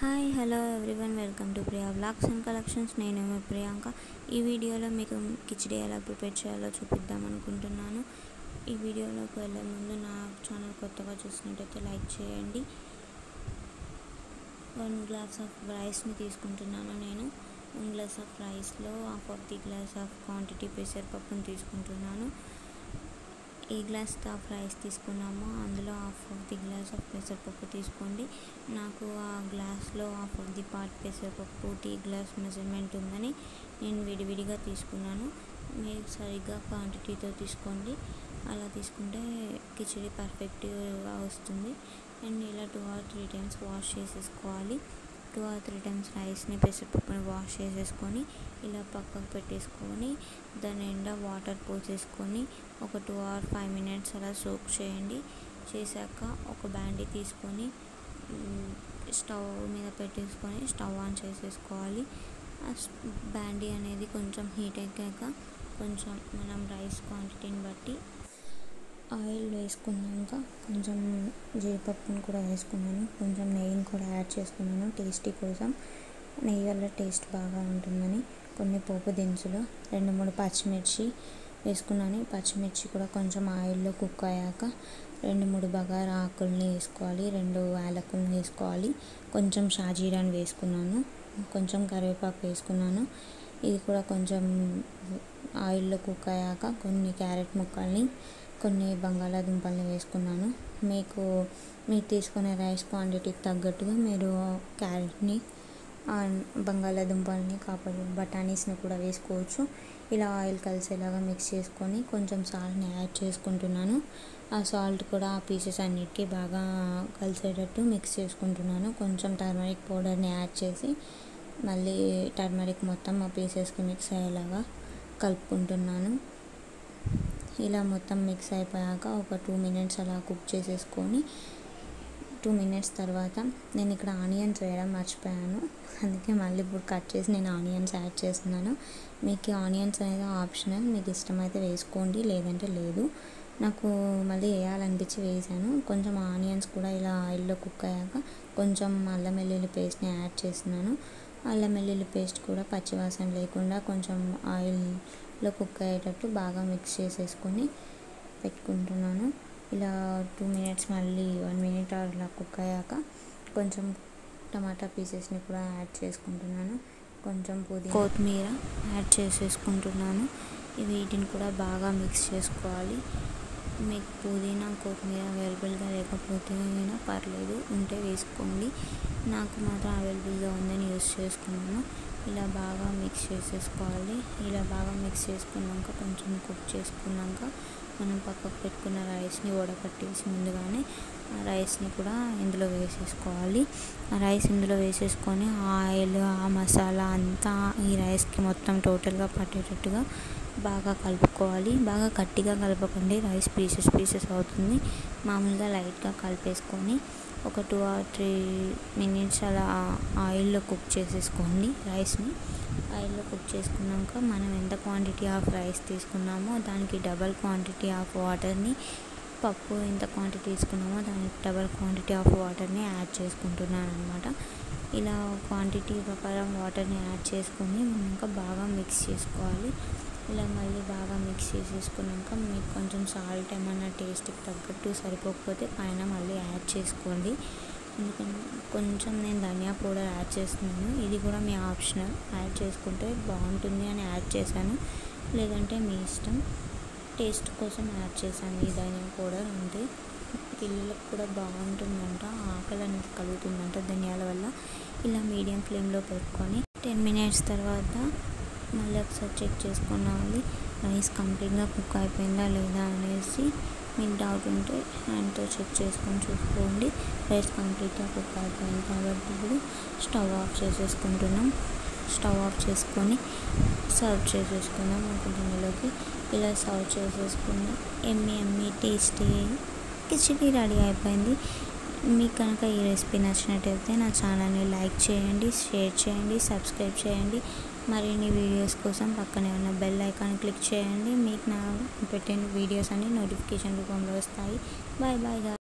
hi hello everyone welcome to Priya vlogs and collections నేనేమో ప్రియాంక ఈ వీడియోలో మీకు కిచిడి ఎలా ప్రిపేర్ చేయాలో చూపిద్దాం అనుకుంటున్నాను ఈ వీడియోలోకి వెళ్ళే ముందు నా ఛానల్ కొత్తగా చూసినట్టయితే లైక్ చేయండి వన్ గ్లాస్ ఆఫ్ రైస్ని తీసుకుంటున్నాను నేను వన్ గ్లాస్ ఆఫ్ రైస్లో half of the glass of quantity పెసరపప్పుని తీసుకుంటున్నాను ఏ గ్లాస్ ఆఫ్ రైస్ తీసుకున్నామో అందులో half of the glass of పెసరపప్పు తీసుకోండి నాకు ఆ గ్లాస్లో హాఫ్ ఆఫ్ ది పార్ట్ పెసరపప్పు టీ గ్లాస్ మెజర్మెంట్ ఉందని నేను విడివిడిగా తీసుకున్నాను మీరు సరిగ్గా క్వాంటిటీతో తీసుకోండి అలా తీసుకుంటే కిచడి పర్ఫెక్ట్గా వస్తుంది అండ్ ఇలా two or three times wash చేసేసుకోవాలి టూ ఆర్ త్రీ టైమ్స్ రైస్ని పెసరపప్పుని వాష్ చేసేసుకొని ఇలా పక్కకు పెట్టేసుకొని దాని నిండా వాటర్ పోసేసుకొని ఒక టూ ఆర్ ఫైవ్ మినిట్స్ అలా సోక్ చేయండి చేశాక ఒక బ్యాండీ తీసుకొని స్టవ్ మీద పెట్టేసుకొని స్టవ్ ఆన్ చేసేసుకోవాలి ఆ బ్యాండీ అనేది కొంచెం హీట్ ఎక్కాక కొంచెం మనం రైస్ క్వాంటిటీని బట్టి ఆయిల్ వేసుకున్నాక కొంచెం జీడిపప్పును కూడా వేసుకున్నాను కొంచెం నెయ్యిని కూడా యాడ్ చేసుకున్నాను టేస్టీ కోసం నెయ్యి వల్ల టేస్ట్ బాగా ఉంటుందని కొన్ని పోపు దినుసులు రెండు మూడు పచ్చిమిర్చి వేసుకున్నాను పచ్చిమిర్చి కూడా కొంచెం ఆయిల్లో కుక్ అయ్యాక రెండు మూడు బగారా ఆకుల్ని వేసుకోవాలి రెండు యాలకుల్ని వేసుకోవాలి కొంచెం షాజీరాని వేసుకున్నాను కొంచెం కరివేపాకు వేసుకున్నాను ఇది కూడా కొంచెం ఆయిల్లో కుక్ అయ్యాక కొన్ని క్యారెట్ ముక్కల్ని కొన్ని బంగాళాదుంపల్ని వేసుకున్నాను మీకు మీరు తీసుకునే రైస్ క్వాంటిటీకి తగ్గట్టుగా మీరు క్యారెట్ని బంగాళాదుంపల్ని కాపలు బఠానీస్ని కూడా వేసుకోవచ్చు ఇలా ఆయిల్ కలిసేలాగా మిక్స్ చేసుకొని కొంచెం సాల్ట్ని యాడ్ చేసుకుంటున్నాను ఆ సాల్ట్ కూడా ఆ పీసెస్ అన్నిటికీ బాగా కలిసేటట్టు మిక్స్ చేసుకుంటున్నాను కొంచెం టర్మరిక్ పౌడర్ని యాడ్ చేసి మళ్ళీ టర్మరిక్ మొత్తం ఆ పీసెస్కి మిక్స్ అయ్యేలాగా కలుపుకుంటున్నాను ఇలా మొత్తం మిక్స్ అయిపోయాక ఒక టూ మినిట్స్ అలా కుక్ చేసేసుకొని టూ మినిట్స్ తర్వాత నేను ఇక్కడ ఆనియన్స్ వేయడం మర్చిపోయాను అందుకే మళ్ళీ ఇప్పుడు కట్ చేసి నేను ఆనియన్స్ యాడ్ చేస్తున్నాను మీకు ఆనియన్స్ అనేది ఆప్షనల్ మీకు ఇష్టమైతే వేసుకోండి లేదంటే లేదు నాకు మళ్ళీ వేయాలనిపించి వేసాను కొంచెం ఆనియన్స్ కూడా ఇలా ఆయిల్లో కుక్ అయ్యాక కొంచెం అల్లం వెల్లుల్లి పేస్ట్ని యాడ్ చేస్తున్నాను అల్లం వెల్లుల్లి పేస్ట్ కూడా పచ్చివాసన లేకుండా కొంచెం ఆయిల్లో కుక్ అయ్యేటట్టు బాగా మిక్స్ చేసేసుకొని పెట్టుకుంటున్నాను ఇలా టూ మినిట్స్ మళ్ళీ వన్ మినిట్ అలా కుక్ అయ్యాక కొంచెం టమాటా పీసెస్ని కూడా యాడ్ చేసుకుంటున్నాను కొంచెం పుదీనా కొత్తిమీర యాడ్ చేసేసుకుంటున్నాను వీటిని కూడా బాగా మిక్స్ చేసుకోవాలి మీకు పుదీనా కొత్తిమీర అవైలబుల్గా లేకపోతే అయినా పర్లేదు ఉంటే వేసుకోండి నాకు మాత్రం అవైలబుల్గా ఉందని యూస్ చేసుకున్నాను ఇలా బాగా మిక్స్ చేసేసుకోవాలి ఇలా బాగా మిక్స్ చేసుకున్నాక కొంచెం కుక్ చేసుకున్నాక మనం పక్కకు పెట్టుకున్న రైస్ని వడకట్టేసి ముందుగానే ఆ రైస్ని కూడా ఇందులో వేసేసుకోవాలి ఆ రైస్ ఇందులో వేసేసుకొని ఆయిల్ ఆ మసాలా అంతా ఈ రైస్కి మొత్తం టోటల్గా పట్టేటట్టుగా బాగా కలుపుకోవాలి బాగా గట్టిగా కలపకండి రైస్ పీసెస్ పీసెస్ అవుతుంది మామూలుగా లైట్గా కలిపేసుకొని ఒక టూ ఆర్ త్రీ మినిట్స్ అలా ఆయిల్లో కుక్ చేసేసుకోండి రైస్ని ఆయిల్లో కుక్ చేసుకున్నాక మనం ఎంత క్వాంటిటీ ఆఫ్ రైస్ తీసుకున్నామో దానికి డబల్ క్వాంటిటీ ఆఫ్ వాటర్ని పప్పు ఎంత క్వాంటిటీ తీసుకున్నామో దానికి డబల్ క్వాంటిటీ ఆఫ్ వాటర్ని యాడ్ చేసుకుంటున్నాను అనమాట ఇలా క్వాంటిటీ ప్రకారం వాటర్ని యాడ్ చేసుకొని ఇంకా బాగా మిక్స్ చేసుకోవాలి ఇలా మళ్ళీ బాగా మిక్స్ చేసేసుకున్నాక మీకు కొంచెం సాల్ట్ ఏమన్నా టేస్ట్కి తగ్గట్టు సరిపోకపోతే పైన మళ్ళీ యాడ్ చేసుకోండి ఎందుకంటే కొంచెం నేను ధనియా పౌడర్ యాడ్ చేస్తున్నాను ఇది కూడా మీ ఆప్షనల్ యాడ్ చేసుకుంటే బాగుంటుంది అని యాడ్ చేశాను లేదంటే మీ ఇష్టం టేస్ట్ కోసం యాడ్ చేశాను ఈ ధనియా పౌడర్ అంతే పిల్లలకు కూడా బాగుంటుందంట ఆకలి అనేది కలుగుతుందంట ధనియాల వల్ల ఇలా మీడియం ఫ్లేమ్లో పెట్టుకొని టెన్ మినిట్స్ తర్వాత మళ్ళీ ఒకసారి చెక్ చేసుకోవాలి రైస్ కంప్లీట్గా కుక్ అయిపోయిందా లేదా అనేసి మీకు డౌట్ ఉంటే హ్యాండ్తో చెక్ చేసుకొని చూసుకోండి రైస్ కంప్లీట్గా కుక్ అయిపోయింది కాబట్టి ఇప్పుడు స్టవ్ ఆఫ్ చేసేసుకుంటున్నాం స్టవ్ ఆఫ్ చేసుకొని సర్వ్ చేసేసుకున్నాం ఒక గిన్నెలోకి ఇలా సర్వ్ చేసేసుకున్నాం yummy yummy tasty khichdi ready అయిపోయింది మీకు కనుక ఈ రెసిపీ నచ్చినట్టయితే నా ఛానల్ని లైక్ చేయండి షేర్ చేయండి సబ్స్క్రైబ్ చేయండి మరిన్ని వీడియోస్ కోసం పక్కనే ఉన్న బెల్ ఐకాన్ క్లిక్ చేయండి మీకు నా పెట్టిన వీడియోస్ అన్ని నోటిఫికేషన్ రూపంలో వస్తాయి బాయ్ బాయ్